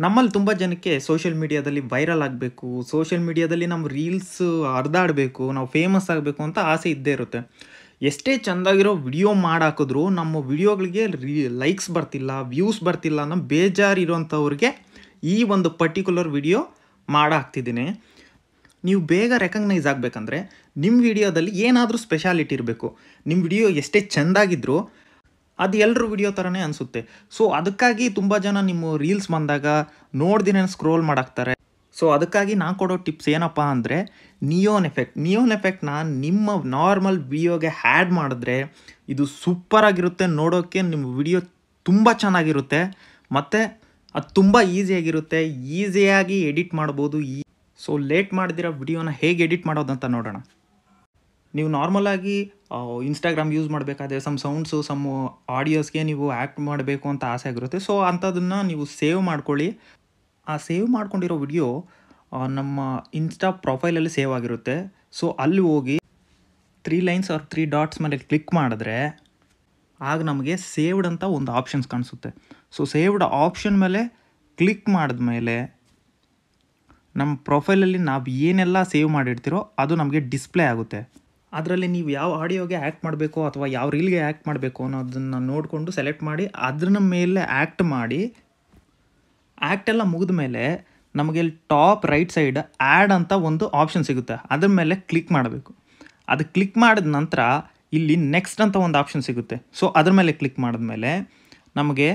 ನಮ್ಮಲ್ಲಿ ತುಂಬ ಜನಕ್ಕೆ ಸೋಷಿಯಲ್ ಮೀಡಿಯಾದಲ್ಲಿ ವೈರಲ್ ಆಗಬೇಕು ಸೋಷಿಯಲ್ ಮೀಡಿಯಾದಲ್ಲಿ ನಮ್ಮ ರೀಲ್ಸ್ ಹರಿದಾಡಬೇಕು ನಾವು ಫೇಮಸ್ ಆಗಬೇಕು ಅಂತ ಆಸೆ ಇದ್ದೇ ಇರುತ್ತೆ ಎಷ್ಟೇ ಚೆಂದಾಗಿರೋ ವಿಡಿಯೋ ಮಾಡಾಕಿದ್ರು ನಮ್ಮ ವಿಡಿಯೋಗಳಿಗೆ ರೀ ಲೈಕ್ಸ್ ಬರ್ತಿಲ್ಲ ವ್ಯೂಸ್ ಬರ್ತಿಲ್ಲ ಅನ್ನೋ ಬೇಜಾರಿರೋಂಥವ್ರಿಗೆ ಈ ಒಂದು ಪರ್ಟಿಕ್ಯುಲರ್ ವಿಡಿಯೋ ಮಾಡಾಕ್ತಿದ್ದೀನಿ ನೀವು ಬೇಗ ರೆಕಗ್ನೈಸ್ ಆಗಬೇಕಂದ್ರೆ ನಿಮ್ಮ ವಿಡಿಯೋದಲ್ಲಿ ಏನಾದರೂ ಸ್ಪೆಷಾಲಿಟಿ ಇರಬೇಕು ನಿಮ್ಮ ವಿಡಿಯೋ ಎಷ್ಟೇ ಚೆಂದಾಗಿದ್ರೂ ಅದು ಎಲ್ಲರ ವಿಡಿಯೋ ಥರನೇ ಅನಿಸುತ್ತೆ ಸೊ ಅದಕ್ಕಾಗಿ ತುಂಬ ಜನ ನಿಮ್ಮ ರೀಲ್ಸ್ ಬಂದಾಗ ನೋಡ್ದಿನ ಸ್ಕ್ರೋಲ್ ಮಾಡಾಕ್ತಾರೆ ಸೊ ಅದಕ್ಕಾಗಿ ನಾನು ಕೊಡೋ ಟಿಪ್ಸ್ ಏನಪ್ಪ ಅಂದರೆ ನಿಯೋನ್ ಎಫೆಕ್ಟ್ ನಿಯೋನ್ ಎಫೆಕ್ಟ್ನ ನಿಮ್ಮ ನಾರ್ಮಲ್ ವಿಡಿಯೋಗೆ ಹ್ಯಾಡ್ ಮಾಡಿದ್ರೆ ಇದು ಸೂಪರಾಗಿರುತ್ತೆ ನೋಡೋಕ್ಕೆ ನಿಮ್ಮ ವಿಡಿಯೋ ತುಂಬ ಚೆನ್ನಾಗಿರುತ್ತೆ ಮತ್ತು ಅದು ತುಂಬ ಈಸಿಯಾಗಿರುತ್ತೆ ಈಸಿಯಾಗಿ ಎಡಿಟ್ ಮಾಡ್ಬೋದು ಈ ಸೊ ಲೇಟ್ ಮಾಡಿದಿರೋ ವಿಡಿಯೋನ ಹೇಗೆ ಎಡಿಟ್ ಮಾಡೋದಂತ ನೋಡೋಣ ನೀವು ನಾರ್ಮಲಾಗಿ ಇನ್ಸ್ಟಾಗ್ರಾಮ್ ಯೂಸ್ ಮಾಡಬೇಕಾದ್ರೆ ಸಮ್ ಸೌಂಡ್ಸು ಸಮ್ ಆಡಿಯೋಸ್ಗೆ ನೀವು ಆ್ಯಕ್ಟ್ ಮಾಡಬೇಕು ಅಂತ ಆಸೆ ಆಗಿರುತ್ತೆ ಸೊ ಅಂಥದನ್ನು ನೀವು ಸೇವ್ ಮಾಡ್ಕೊಳ್ಳಿ ಆ ಸೇವ್ ಮಾಡ್ಕೊಂಡಿರೋ ವಿಡಿಯೋ ನಮ್ಮ ಇನ್ಸ್ಟಾ ಪ್ರೊಫೈಲಲ್ಲಿ ಸೇವ್ ಆಗಿರುತ್ತೆ ಸೊ ಅಲ್ಲಿ ಹೋಗಿ three lines or three dots ಮೇಲೆ ಕ್ಲಿಕ್ ಮಾಡಿದ್ರೆ ಆಗ ನಮಗೆ ಸೇವ್ಡ್ ಅಂತ ಒಂದು ಆಪ್ಷನ್ಸ್ ಕಾಣಿಸುತ್ತೆ ಸೊ ಸೇವ್ಡ್ ಆಪ್ಷನ್ ಮೇಲೆ ಕ್ಲಿಕ್ ಮಾಡಿದ್ಮೇಲೆ ನಮ್ಮ ಪ್ರೊಫೈಲಲ್ಲಿ ನಾವು ಏನೆಲ್ಲ ಸೇವ್ ಮಾಡಿರ್ತೀರೋ ಅದು ನಮಗೆ ಡಿಸ್ಪ್ಲೇ ಆಗುತ್ತೆ ಅದರಲ್ಲಿ ನೀವು ಯಾವ ಆಡಿಯೋಗೆ ಆ್ಯಕ್ಟ್ ಮಾಡಬೇಕು ಅಥವಾ ಯಾವ ರೀಲ್ಗೆ ಆ್ಯಕ್ಟ್ ಮಾಡಬೇಕು ಅನ್ನೋದನ್ನು ನೋಡಿಕೊಂಡು ಸೆಲೆಕ್ಟ್ ಮಾಡಿ ಅದ್ರ ಮೇಲೆ ಆ್ಯಕ್ಟ್ ಮಾಡಿ ಆ್ಯಕ್ಟ್ ಎಲ್ಲ ಮುಗಿದ ಮೇಲೆ ನಮಗೆ ಇಲ್ಲಿ ಟಾಪ್ ರೈಟ್ ಸೈಡ್ ಆ್ಯಡ್ ಅಂತ ಒಂದು ಆಪ್ಷನ್ ಸಿಗುತ್ತೆ ಅದ್ರ ಮೇಲೆ ಕ್ಲಿಕ್ ಮಾಡಬೇಕು ಅದು ಕ್ಲಿಕ್ ಮಾಡಿದ ನಂತರ ಇಲ್ಲಿ ನೆಕ್ಸ್ಟ್ ಅಂತ ಒಂದು ಆಪ್ಷನ್ ಸಿಗುತ್ತೆ ಸೊ ಅದ್ರ ಮೇಲೆ ಕ್ಲಿಕ್ ಮಾಡಿದ್ಮೇಲೆ ನಮಗೆ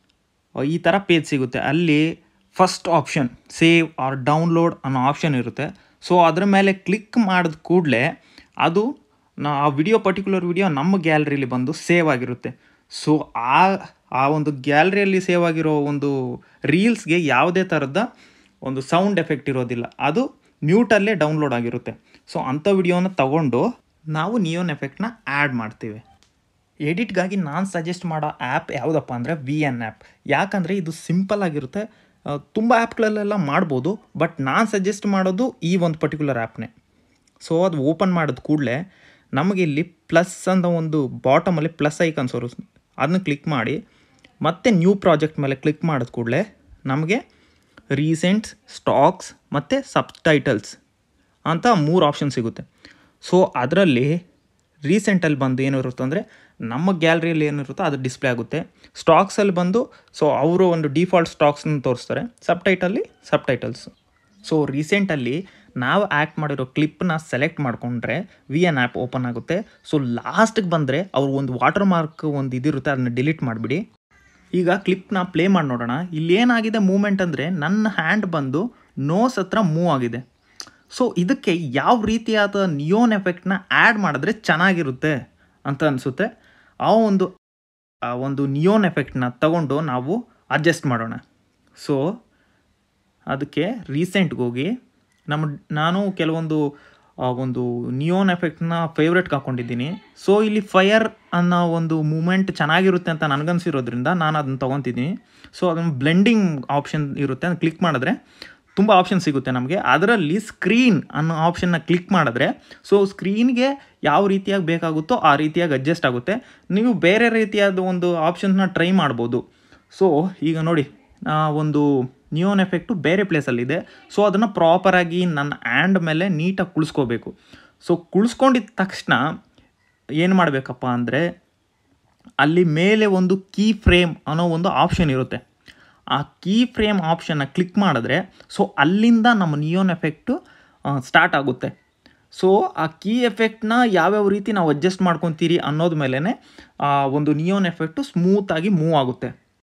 ಈ ಥರ ಪೇಜ್ ಸಿಗುತ್ತೆ ಅಲ್ಲಿ first option save or download ಅನ್ನೋ ಆಪ್ಷನ್ ಇರುತ್ತೆ ಸೊ ಅದ್ರ ಮೇಲೆ ಕ್ಲಿಕ್ ಮಾಡಿದ ಕೂಡಲೇ ಅದು ನಾ ಆ ವಿಡಿಯೋ ಪರ್ಟಿಕ್ಯುಲರ್ ವಿಡಿಯೋ ನಮ್ಮ ಗ್ಯಾಲರಿಲಿ ಬಂದು ಸೇವ್ ಆಗಿರುತ್ತೆ ಸೊ ಆ ಆ ಒಂದು ಗ್ಯಾಲರಿಯಲ್ಲಿ ಸೇವ್ ಆಗಿರೋ ಒಂದು ರೀಲ್ಸ್ಗೆ ಯಾವುದೇ ಥರದ ಒಂದು ಸೌಂಡ್ ಎಫೆಕ್ಟ್ ಇರೋದಿಲ್ಲ ಅದು ಮ್ಯೂಟಲ್ಲೇ ಡೌನ್ಲೋಡ್ ಆಗಿರುತ್ತೆ ಸೊ ಅಂಥ ವಿಡಿಯೋನ ತಗೊಂಡು ನಾವು ನಿಯೋನ್ ಎಫೆಕ್ಟ್ನ ಆ್ಯಡ್ ಮಾಡ್ತೀವಿ ಎಡಿಟ್ಗಾಗಿ ನಾನು ಸಜೆಸ್ಟ್ ಮಾಡೋ ಆ್ಯಪ್ ಯಾವುದಪ್ಪ ಅಂದರೆ ವಿ ಎನ್ ಆ್ಯಪ್ ಯಾಕಂದರೆ ಇದು ಸಿಂಪಲ್ ಆಗಿರುತ್ತೆ ತುಂಬ ಆ್ಯಪ್ಗಳಲ್ಲೆಲ್ಲ ಮಾಡ್ಬೋದು ಬಟ್ ನಾನು ಸಜೆಸ್ಟ್ ಮಾಡೋದು ಈ ಒಂದು ಪರ್ಟಿಕ್ಯುಲರ್ ಆ್ಯಪ್ನೇ ಸೊ ಅದು ಓಪನ್ ಮಾಡಿದ ಕೂಡಲೇ ನಮಗೆ ಇಲ್ಲಿ ಪ್ಲಸ್ ಅಂತ ಒಂದು ಬಾಟಮಲ್ಲಿ ಪ್ಲಸ್ ಐಕನ್ಸ್ ಬರುತ್ತೆ ಅದನ್ನ ಕ್ಲಿಕ್ ಮಾಡಿ ಮತ್ತೆ ನ್ಯೂ ಪ್ರಾಜೆಕ್ಟ್ ಮೇಲೆ ಕ್ಲಿಕ್ ಮಾಡಿದ ಕೂಡಲೇ ನಮಗೆ ರೀಸೆಂಟ್ಸ್ ಸ್ಟಾಕ್ಸ್ ಮತ್ತು ಸಬ್ಟೈಟಲ್ಸ್ ಅಂತ ಮೂರು ಆಪ್ಷನ್ ಸಿಗುತ್ತೆ ಸೊ ಅದರಲ್ಲಿ ರೀಸೆಂಟಲ್ಲಿ ಬಂದು ಏನಿರುತ್ತೆ ಅಂದರೆ ನಮ್ಮ ಗ್ಯಾಲರಿಯಲ್ಲಿ ಏನಿರುತ್ತೋ ಅದು ಡಿಸ್ಪ್ಲೇ ಆಗುತ್ತೆ ಸ್ಟಾಕ್ಸಲ್ಲಿ ಬಂದು ಸೊ ಅವರು ಒಂದು ಡಿಫಾಲ್ಟ್ ಸ್ಟಾಕ್ಸ್ನ ತೋರಿಸ್ತಾರೆ ಸಬ್ಟೈಟಲ್ಲಿ ಸಬ್ಟೈಟಲ್ಸ್ ಸೊ ರೀಸೆಂಟಲ್ಲಿ ನಾವು ಆ್ಯಕ್ಟ್ ಮಾಡಿರೋ ಕ್ಲಿಪ್ನ ಸೆಲೆಕ್ಟ್ ಮಾಡಿಕೊಂಡ್ರೆ ವಿ ಎನ್ ಆ್ಯಪ್ ಓಪನ್ ಆಗುತ್ತೆ ಸೊ ಲಾಸ್ಟಿಗೆ ಬಂದರೆ ಅವ್ರು ಒಂದು ವಾಟರ್ ಮಾರ್ಕ್ ಒಂದು ಇದಿರುತ್ತೆ ಅದನ್ನ ಡಿಲೀಟ್ ಮಾಡಿಬಿಡಿ ಈಗ ಕ್ಲಿಪ್ನ ಪ್ಲೇ ಮಾಡಿ ನೋಡೋಣ ಇಲ್ಲಿ ಏನಾಗಿದೆ ಮೂಮೆಂಟ್ ಅಂದರೆ ನನ್ನ ಹ್ಯಾಂಡ್ ಬಂದು ನೋಸ್ ಹತ್ರ ಮೂವ್ ಆಗಿದೆ ಸೊ ಇದಕ್ಕೆ ಯಾವ ರೀತಿಯಾದ ನಿಯೋನ್ ಎಫೆಕ್ಟ್ನ ಆ್ಯಡ್ ಮಾಡಿದ್ರೆ ಚೆನ್ನಾಗಿರುತ್ತೆ ಅಂತ ಅನಿಸುತ್ತೆ ಆ ಒಂದು ಆ ಒಂದು ನಿಯೋನ್ ಎಫೆಕ್ಟ್ನ ತಗೊಂಡು ನಾವು ಅಡ್ಜಸ್ಟ್ ಮಾಡೋಣ ಸೊ ಅದಕ್ಕೆ ರೀಸೆಂಟ್ಗೆ ಹೋಗಿ ನಮ್ಮ ನಾನು ಕೆಲವೊಂದು ಒಂದು ನಿಯೋನ್ ಎಫೆಕ್ಟ್ನ ಫೇವ್ರೆಟ್ಗೆ ಹಾಕ್ಕೊಂಡಿದ್ದೀನಿ ಸೊ ಇಲ್ಲಿ ಫೈರ್ ಅನ್ನೋ ಒಂದು ಮೂಮೆಂಟ್ ಚೆನ್ನಾಗಿರುತ್ತೆ ಅಂತ ನನಗನ್ಸಿರೋದ್ರಿಂದ ನಾನು ಅದನ್ನು ತೊಗೊತಿದ್ದೀನಿ ಸೊ ಅದನ್ನು ಬ್ಲೆಂಡಿಂಗ್ ಆಪ್ಷನ್ ಇರುತ್ತೆ ಅದನ್ನು ಕ್ಲಿಕ್ ಮಾಡಿದ್ರೆ ತುಂಬ ಆಪ್ಷನ್ ಸಿಗುತ್ತೆ ನಮಗೆ ಅದರಲ್ಲಿ ಸ್ಕ್ರೀನ್ ಅನ್ನೋ ಆಪ್ಷನ್ನ ಕ್ಲಿಕ್ ಮಾಡಿದ್ರೆ ಸೊ ಸ್ಕ್ರೀನ್ಗೆ ಯಾವ ರೀತಿಯಾಗಿ ಬೇಕಾಗುತ್ತೋ ಆ ರೀತಿಯಾಗಿ ಅಡ್ಜಸ್ಟ್ ಆಗುತ್ತೆ ನೀವು ಬೇರೆ ರೀತಿಯಾದ ಒಂದು ಆಪ್ಷನ್ನ ಟ್ರೈ ಮಾಡ್ಬೋದು ಸೊ ಈಗ ನೋಡಿ ಒಂದು ನಿಯೋನ್ ಎಫೆಕ್ಟು ಬೇರೆ ಪ್ಲೇಸಲ್ಲಿದೆ ಸೊ ಅದನ್ನು ಪ್ರಾಪರಾಗಿ ನನ್ನ ಆ್ಯಂಡ್ ಮೇಲೆ ನೀಟಾಗಿ ಕುಳಿಸ್ಕೋಬೇಕು ಸೊ ಕುಳಿಸ್ಕೊಂಡಿದ್ದ ತಕ್ಷಣ ಏನು ಮಾಡಬೇಕಪ್ಪ ಅಂದರೆ ಅಲ್ಲಿ ಮೇಲೆ ಒಂದು ಕೀ ಫ್ರೇಮ್ ಅನ್ನೋ ಒಂದು ಆಪ್ಷನ್ ಇರುತ್ತೆ ಆ ಕೀ ಫ್ರೇಮ್ ಆಪ್ಷನ್ನ ಕ್ಲಿಕ್ ಮಾಡಿದ್ರೆ ಸೊ ಅಲ್ಲಿಂದ ನಮ್ಮ ನಿಯೋನ್ ಎಫೆಕ್ಟು ಸ್ಟಾರ್ಟ್ ಆಗುತ್ತೆ ಸೊ ಆ ಕೀ ಎಫೆಕ್ಟ್ನ ಯಾವ್ಯಾವ ರೀತಿ ನಾವು ಅಡ್ಜಸ್ಟ್ ಮಾಡ್ಕೊತೀರಿ ಅನ್ನೋದ ಮೇಲೇ ಆ ಒಂದು ನಿಯೋನ್ ಎಫೆಕ್ಟು ಸ್ಮೂತಾಗಿ ಮೂವ್ ಆಗುತ್ತೆ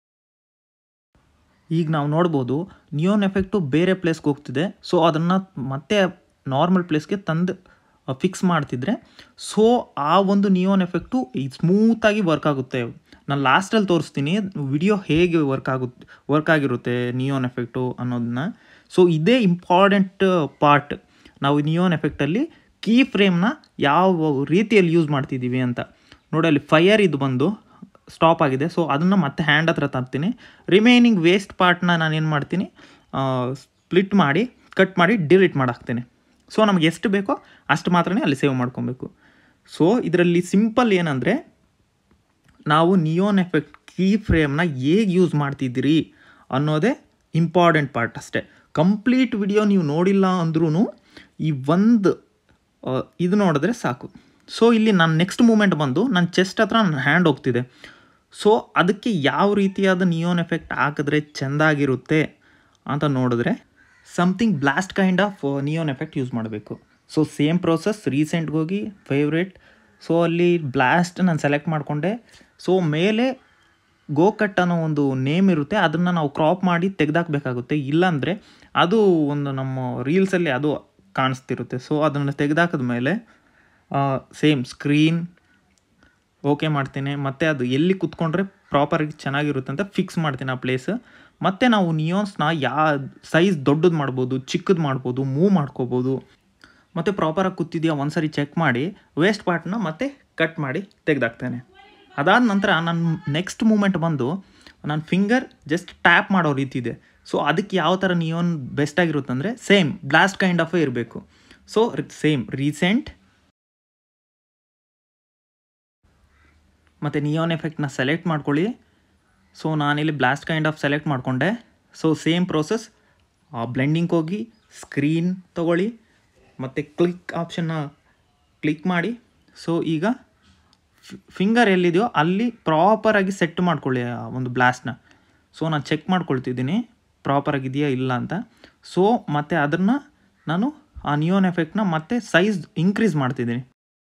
ಈಗ ನಾವು ನೋಡ್ಬೋದು ನಿಯೋನ್ ಎಫೆಕ್ಟು ಬೇರೆ ಪ್ಲೇಸ್ಗೆ ಹೋಗ್ತಿದೆ ಸೊ ಅದನ್ನು ಮತ್ತೆ ನಾರ್ಮಲ್ ಪ್ಲೇಸ್ಗೆ ತಂದು ಫಿಕ್ಸ್ ಮಾಡ್ತಿದ್ರೆ ಸೊ ಆ ಒಂದು ನಿಯೋನ್ ಎಫೆಕ್ಟು ಸ್ಮೂತಾಗಿ ವರ್ಕ್ ಆಗುತ್ತೆ ನಾನು ಲಾಸ್ಟಲ್ಲಿ ತೋರಿಸ್ತೀನಿ ವಿಡಿಯೋ ಹೇಗೆ ವರ್ಕ್ ಆಗುತ್ತೆ ವರ್ಕ್ ಆಗಿರುತ್ತೆ ನಿಯೋನ್ ಎಫೆಕ್ಟು ಅನ್ನೋದನ್ನ ಸೊ ಇದೇ ಇಂಪಾರ್ಟೆಂಟ್ ಪಾರ್ಟ್ ನಾವು ನಿಯೋನ್ ಎಫೆಕ್ಟಲ್ಲಿ ಕೀ ಫ್ರೇಮ್ನ ಯಾವ ರೀತಿಯಲ್ಲಿ ಯೂಸ್ ಮಾಡ್ತಿದ್ದೀವಿ ಅಂತ ನೋಡಿ ಅಲ್ಲಿ ಫೈರ್ ಇದು ಬಂದು ಸ್ಟಾಪ್ ಆಗಿದೆ ಸೊ ಅದನ್ನು ಮತ್ತೆ ಹ್ಯಾಂಡ್ ಹತ್ರ ತರ್ತೀನಿ ರಿಮೈನಿಂಗ್ ವೇಸ್ಟ್ ಪಾರ್ಟ್ನ ನಾನು ಏನು ಮಾಡ್ತೀನಿ ಸ್ಪ್ಲಿಟ್ ಮಾಡಿ ಕಟ್ ಮಾಡಿ ಡಿಲೀಟ್ ಮಾಡಾಕ್ತೀನಿ ಸೊ ನಮಗೆ ಎಷ್ಟು ಬೇಕೋ ಅಷ್ಟು ಮಾತ್ರನೇ ಅಲ್ಲಿ ಸೇವ್ ಮಾಡ್ಕೊಬೇಕು ಸೊ ಇದರಲ್ಲಿ ಸಿಂಪಲ್ ಏನಂದರೆ ನಾವು ನಿಯೋನ್ ಎಫೆಕ್ಟ್ ಕೀ ಫ್ರೇಮ್ನ ಹೇಗೆ ಯೂಸ್ ಮಾಡ್ತಿದ್ದೀರಿ ಅನ್ನೋದೇ ಇಂಪಾರ್ಟೆಂಟ್ ಪಾರ್ಟ್ ಅಷ್ಟೇ ಕಂಪ್ಲೀಟ್ ವಿಡಿಯೋ ನೀವು ನೋಡಿಲ್ಲ ಅಂದ್ರೂ ಈ ಒಂದು ಆ, ಇದು ನೋಡಿದ್ರೆ ಸಾಕು ಸೊ ಇಲ್ಲಿ ನಾನು ನೆಕ್ಸ್ಟ್ ಮೂಮೆಂಟ್ ಬಂದು ನನ್ನ ಚೆಸ್ಟ್ ಹತ್ರ ನನ್ನ ಹ್ಯಾಂಡ್ ಹೋಗ್ತಿದೆ ಸೊ ಅದಕ್ಕೆ ಯಾವ ರೀತಿಯಾದ ನಿಯೋನ್ ಎಫೆಕ್ಟ್ ಹಾಕಿದ್ರೆ ಚೆಂದಾಗಿರುತ್ತೆ ಅಂತ ನೋಡಿದ್ರೆ something blast kind of neon effect use ಮಾಡಬೇಕು ಸೊ ಸೇಮ್ ಪ್ರೋಸೆಸ್ ರೀಸೆಂಟ್ಗೆ ಹೋಗಿ ಫೇವ್ರೇಟ್ ಸೊ ಅಲ್ಲಿ ಬ್ಲಾಸ್ಟ್ ನಾನು ಸೆಲೆಕ್ಟ್ ಮಾಡಿಕೊಂಡೆ ಸೊ ಮೇಲೆ ಗೋಕಟ್ ಅನ್ನೋ ಒಂದು ನೇಮ್ ಇರುತ್ತೆ ಅದನ್ನು ನಾವು ಕ್ರಾಪ್ ಮಾಡಿ ತೆಗೆದಾಕಬೇಕಾಗುತ್ತೆ ಇಲ್ಲಾಂದರೆ ಅದು ಒಂದು ನಮ್ಮ ರೀಲ್ಸಲ್ಲಿ ಅದು ಕಾಣಿಸ್ತಿರುತ್ತೆ ಸೊ ಅದನ್ನು ತೆಗೆದಾಕಿದ ಮೇಲೆ ಸೇಮ್ ಸ್ಕ್ರೀನ್ ಓಕೆ ಮಾಡ್ತೀನಿ ಮತ್ತು ಅದು ಎಲ್ಲಿ ಕುತ್ಕೊಂಡ್ರೆ ಪ್ರಾಪರಾಗಿ ಚೆನ್ನಾಗಿರುತ್ತೆ ಅಂತ ಫಿಕ್ಸ್ ಮಾಡ್ತೀನಿ ಆ ಪ್ಲೇಸ್ ಮತ್ತು ನಾವು ನಿಯೋನ್ಸ್ನ ಯಾ ಸೈಜ್ ದೊಡ್ಡದು ಮಾಡ್ಬೋದು ಚಿಕ್ಕದು ಮಾಡ್ಬೋದು ಮೂವ್ ಮಾಡ್ಕೋಬೋದು ಮತ್ತು ಪ್ರಾಪರಾಗಿ ಕೂತಿದೆಯಾ ಒಂದ್ಸರಿ ಚೆಕ್ ಮಾಡಿ ವೇಸ್ಟ್ ಪಾರ್ಟ್ನ ಮತ್ತೆ ಕಟ್ ಮಾಡಿ ತೆಗೆದಾಕ್ತೇನೆ ಅದಾದ ನಂತರ ನನ್ನ ನೆಕ್ಸ್ಟ್ ಮೂಮೆಂಟ್ ಬಂದು ನನ್ನ ಫಿಂಗರ್ ಜಸ್ಟ್ ಟ್ಯಾಪ್ ಮಾಡೋ ರೀತಿ ಇದೆ ಸೊ ಅದಕ್ಕೆ ಯಾವ ಥರ ನಿಯೋನ್ ಬೆಸ್ಟ್ ಆಗಿರುತ್ತೆ ಅಂದರೆ ಸೇಮ್ ಬ್ಲಾಸ್ಟ್ ಕೈಂಡ್ ಆಫೇ ಇರಬೇಕು ಸೊ ಸೇಮ್ ರೀಸೆಂಟ್ ಮತ್ತು ನಿಯೋನ್ ಎಫೆಕ್ಟ್ನ ಸೆಲೆಕ್ಟ್ ಮಾಡ್ಕೊಳ್ಳಿ ಸೊ ನಾನಿಲ್ಲಿ ಬ್ಲಾಸ್ಟ್ ಕೈಂಡ್ ಆಫ್ ಸೆಲೆಕ್ಟ್ ಮಾಡಿಕೊಂಡೆ ಸೊ ಸೇಮ್ ಪ್ರೋಸೆಸ್ ಬ್ಲೆಂಡಿಂಗ್ ಹೋಗಿ ಸ್ಕ್ರೀನ್ ತೊಗೊಳ್ಳಿ ಮತ್ತು ಕ್ಲಿಕ್ ಆಪ್ಷನ್ನ ಕ್ಲಿಕ್ ಮಾಡಿ ಸೊ ಈಗ ಫಿಂಗರ್ ಎಲ್ಲಿದೆಯೋ ಅಲ್ಲಿ ಪ್ರಾಪರಾಗಿ ಸೆಟ್ ಮಾಡ್ಕೊಳ್ಳಿ ಆ ಒಂದು ಬ್ಲಾಸ್ಟ್ನ ಸೊ ನಾನು ಚೆಕ್ ಮಾಡ್ಕೊಳ್ತಿದ್ದೀನಿ ಪ್ರಾಪರಾಗಿದೆಯಾ ಇಲ್ಲ ಅಂತ ಸೊ ಮತ್ತು ಅದನ್ನು ನಾನು ಆ ನಿಯೋನ್ ಎಫೆಕ್ಟ್ನ ಮತ್ತೆ ಸೈಜ್ ಇನ್ಕ್ರೀಸ್ ಮಾಡ್ತಿದ್ದೀನಿ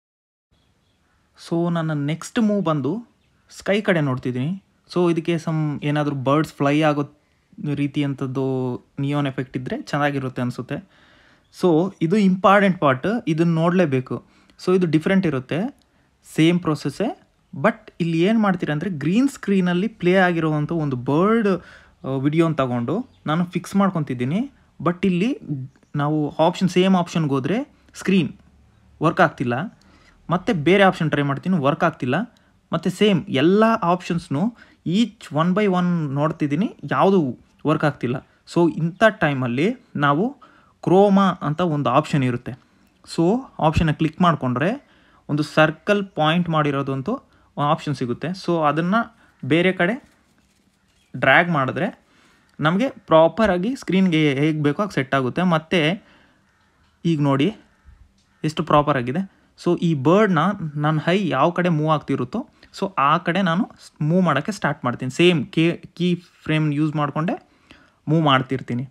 ಸೊ ನನ್ನ ನೆಕ್ಸ್ಟ್ ಮೂವ್ ಬಂದು ಸ್ಕೈ ಕಡೆ ನೋಡ್ತಿದ್ದೀನಿ ಸೊ ಇದಕ್ಕೆ ಸಮ್ ಏನಾದರೂ ಬರ್ಡ್ಸ್ ಫ್ಲೈ ಆಗೋ ರೀತಿಯಂಥದ್ದು ನಿಯೋನ್ ಎಫೆಕ್ಟ್ ಇದ್ದರೆ ಚೆನ್ನಾಗಿರುತ್ತೆ ಅನಿಸುತ್ತೆ ಸೊ ಇದು ಇಂಪಾರ್ಟೆಂಟ್ ಪಾರ್ಟ್ ಇದನ್ನು ನೋಡಲೇಬೇಕು ಸೊ ಇದು ಡಿಫ್ರೆಂಟ್ ಇರುತ್ತೆ ಸೇಮ್ ಪ್ರೊಸೆಸ್ಸೇ ಬಟ್ ಇಲ್ಲಿ ಏನು ಮಾಡ್ತೀರಾ ಅಂದರೆ ಗ್ರೀನ್ ಸ್ಕ್ರೀನಲ್ಲಿ ಪ್ಲೇ ಆಗಿರುವಂಥ ಒಂದು ಬರ್ಡ್ ವಿಡಿಯೋನ ತಗೊಂಡು ನಾನು ಫಿಕ್ಸ್ ಮಾಡ್ಕೊತಿದ್ದೀನಿ ಬಟ್ ಇಲ್ಲಿ ನಾವು ಆಪ್ಷನ್ ಸೇಮ್ ಆಪ್ಷನ್ಗೆ ಹೋದರೆ ಸ್ಕ್ರೀನ್ ವರ್ಕ್ ಆಗ್ತಿಲ್ಲ ಮತ್ತು ಬೇರೆ ಆಪ್ಷನ್ ಟ್ರೈ ಮಾಡ್ತೀನಿ ವರ್ಕ್ ಆಗ್ತಿಲ್ಲ ಮತ್ತು ಸೇಮ್ ಎಲ್ಲ ಆಪ್ಷನ್ಸ್ನು ಈಚ್ ಒನ್ ಬೈ ಒನ್ ನೋಡ್ತಿದ್ದೀನಿ ಯಾವುದು ವರ್ಕ್ ಆಗ್ತಿಲ್ಲ ಸೊ ಇಂಥ ಟೈಮಲ್ಲಿ ನಾವು ಕ್ರೋಮಾ ಅಂತ ಒಂದು ಆಪ್ಷನ್ ಇರುತ್ತೆ ಸೊ ಆಪ್ಷನ್ನ ಕ್ಲಿಕ್ ಮಾಡಿಕೊಂಡ್ರೆ ಒಂದು ಸರ್ಕಲ್ ಪಾಯಿಂಟ್ ಮಾಡಿರೋದಂತೂ ಆಪ್ಷನ್ ಸಿಗುತ್ತೆ ಸೊ ಅದನ್ನು ಬೇರೆ ಕಡೆ ಡ್ರ್ಯಾಗ್ ಮಾಡಿದ್ರೆ ನಮಗೆ ಪ್ರಾಪರಾಗಿ ಸ್ಕ್ರೀನ್ಗೆ ಹೇಗೆ ಬೇಕೋ ಹಾಗೆ ಸೆಟ್ ಆಗುತ್ತೆ ಮತ್ತು ಈಗ ನೋಡಿ ಎಷ್ಟು ಪ್ರಾಪರ್ ಆಗಿದೆ ಸೊ ಈ ಬರ್ಡ್ನ ನನ್ನ ಹೈ ಯಾವ ಕಡೆ ಮೂವ್ ಆಗ್ತಿರುತ್ತೋ ಸೊ ಆ ಕಡೆ ನಾನು ಮೂವ್ ಮಾಡೋಕ್ಕೆ ಸ್ಟಾರ್ಟ್ ಮಾಡ್ತೀನಿ ಸೇಮ್ ಕೇ ಕೀ ಫ್ರೇಮ್ ಯೂಸ್ ಮಾಡಿಕೊಂಡೆ ಮೂವ್ ಮಾಡ್ತಿರ್ತೀನಿ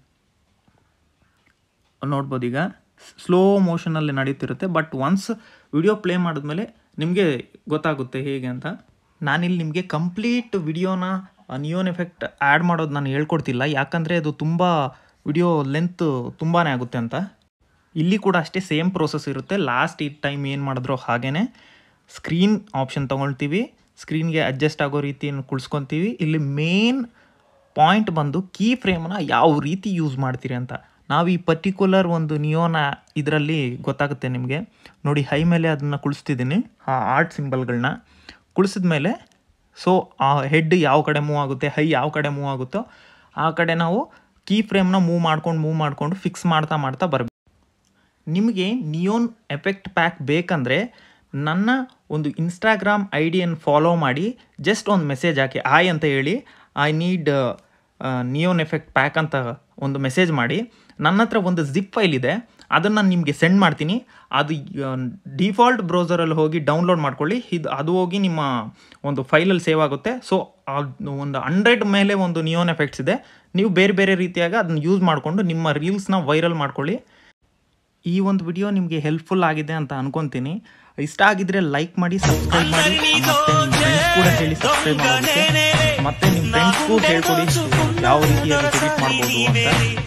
ನೋಡ್ಬೋದು ಈಗ ಸ್ಲೋ ಮೋಷನಲ್ಲಿ ನಡೀತಿರುತ್ತೆ ಬಟ್ ಒನ್ಸ್ ವಿಡಿಯೋ ಪ್ಲೇ ಮಾಡಿದ್ಮೇಲೆ ನಿಮಗೆ ಗೊತ್ತಾಗುತ್ತೆ ಹೇಗೆ ಅಂತ ನಾನಿಲ್ಲಿ ನಿಮಗೆ ಕಂಪ್ಲೀಟ್ ವಿಡಿಯೋನ ನಿಯೋನ್ ಎಫೆಕ್ಟ್ ಆ್ಯಡ್ ಮಾಡೋದು ನಾನು ಹೇಳ್ಕೊಡ್ತಿಲ್ಲ ಯಾಕಂದರೆ ಅದು ತುಂಬ ವಿಡಿಯೋ ಲೆಂತ್ ತುಂಬಾ ಆಗುತ್ತೆ ಅಂತ ಇಲ್ಲಿ ಕೂಡ ಅಷ್ಟೇ ಸೇಮ್ ಪ್ರೋಸೆಸ್ ಇರುತ್ತೆ ಲಾಸ್ಟ್ ಈ ಟೈಮ್ ಏನು ಮಾಡಿದ್ರೋ ಹಾಗೇ ಸ್ಕ್ರೀನ್ ಆಪ್ಷನ್ ತೊಗೊಳ್ತೀವಿ ಸ್ಕ್ರೀನ್ಗೆ ಅಡ್ಜಸ್ಟ್ ಆಗೋ ರೀತಿಯನ್ನು ಕುಳ್ಸ್ಕೊತೀವಿ ಇಲ್ಲಿ ಮೇನ್ ಪಾಯಿಂಟ್ ಬಂದು ಕೀ ಫ್ರೇಮ್ನ ಯಾವ ರೀತಿ ಯೂಸ್ ಮಾಡ್ತೀರಿ ಅಂತ ನಾವು ಈ ಪರ್ಟಿಕ್ಯುಲರ್ ಒಂದು ನಿಯೋನ ಇದರಲ್ಲಿ ಗೊತ್ತಾಗುತ್ತೆ ನಿಮಗೆ ನೋಡಿ ಹೈ ಮೇಲೆ ಅದನ್ನು ಕುಳಿಸ್ತಿದ್ದೀನಿ ಆ ಆರ್ಟ್ ಸಿಂಬಲ್ಗಳನ್ನ ಕುಳಿಸಿದ ಮೇಲೆ ಸೊ ಆ ಹೆಡ್ ಯಾವ ಕಡೆ ಮೂವ್ ಆಗುತ್ತೆ ಹೈ ಯಾವ ಕಡೆ ಮೂವ್ ಆಗುತ್ತೋ ಆ ಕಡೆ ನಾವು ಕೀ ಫ್ರೇಮ್ನ ಮೂವ್ ಮಾಡ್ಕೊಂಡು ಮೂವ್ ಮಾಡಿಕೊಂಡು ಫಿಕ್ಸ್ ಮಾಡ್ತಾ ಮಾಡ್ತಾ ಬರಬೇಕು ನಿಮಗೆ ನಿಯೋನ್ ಎಫೆಕ್ಟ್ ಪ್ಯಾಕ್ ಬೇಕಂದರೆ ನನ್ನ ಒಂದು ಇನ್ಸ್ಟಾಗ್ರಾಮ್ ಐ ಡಿಯನ್ನು ಫಾಲೋ ಮಾಡಿ ಜಸ್ಟ್ ಒಂದು ಮೆಸೇಜ್ ಹಾಕಿ ಆಯ್ ಅಂತ ಹೇಳಿ I need neon effect pack ಅಂತ ಒಂದು ಮೆಸೇಜ್ ಮಾಡಿ ನನ್ನ ಹತ್ರ ಒಂದು ಜಿಪ್ ಫೈಲ್ ಇದೆ ಅದನ್ನು ನಾನು ನಿಮಗೆ ಸೆಂಡ್ ಮಾಡ್ತೀನಿ ಅದು ಡಿಫಾಲ್ಟ್ ಬ್ರೌಸರಲ್ಲಿ ಹೋಗಿ ಡೌನ್ಲೋಡ್ ಮಾಡ್ಕೊಳ್ಳಿ ಇದು ಅದು ಹೋಗಿ ನಿಮ್ಮ ಒಂದು ಫೈಲಲ್ಲಿ ಸೇವ್ ಆಗುತ್ತೆ ಸೊ ಒಂದು ಹಂಡ್ರೆಡ್ ಮೇಲೆ ಒಂದು ನಿಯೋನ್ ಎಫೆಕ್ಟ್ಸ್ ಇದೆ ನೀವು ಬೇರೆ ಬೇರೆ ರೀತಿಯಾಗಿ ಅದನ್ನ ಯೂಸ್ ಮಾಡಿಕೊಂಡು ನಿಮ್ಮ ರೀಲ್ಸ್ನ ವೈರಲ್ ಮಾಡ್ಕೊಳ್ಳಿ ಈ ಒಂದು ವಿಡಿಯೋ ನಿಮಗೆ ಹೆಲ್ಪ್ಫುಲ್ ಆಗಿದೆ ಅಂತ ಅನ್ಕೊಂತೀನಿ ಇಷ್ಟ ಆಗಿದ್ರೆ ಲೈಕ್ ಮಾಡಿ ಸಬ್ಸ್ಕ್ರೈಬ್ ಮಾಡಿ ಮತ್ತೆ ನಿಮ್ಮ ಫ್ರೆಂಡ್ಸ್ ಕೂಡ ಹೇಳಿ ಸಬ್ಸ್ಕ್ರೈಬ್ ಮಾಡೋದಕ್ಕೆ ಮತ್ತೆ ನಿಮ್ಮ ಫ್ರೆಂಡ್ಸ್ಗೂ ಹೇಳ್ಕೊಡಿ ಯಾವ ರೀತಿಯಾಗಿ ಎಡಿಟ್ ಮಾಡ್ಬೋದು ಅಂತ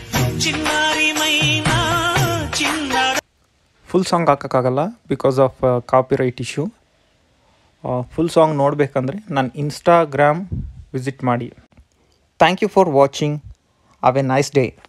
ಫುಲ್ ಸಾಂಗ್ ಹಾಕೋಕ್ಕಾಗಲ್ಲ because of copyright issue full song ನೋಡಬೇಕಂದ್ರೆ ನನ್ನ ಇನ್ಸ್ಟಾಗ್ರಾಮ್ ವಿಸಿಟ್ ಮಾಡಿ thank you for watching have a nice day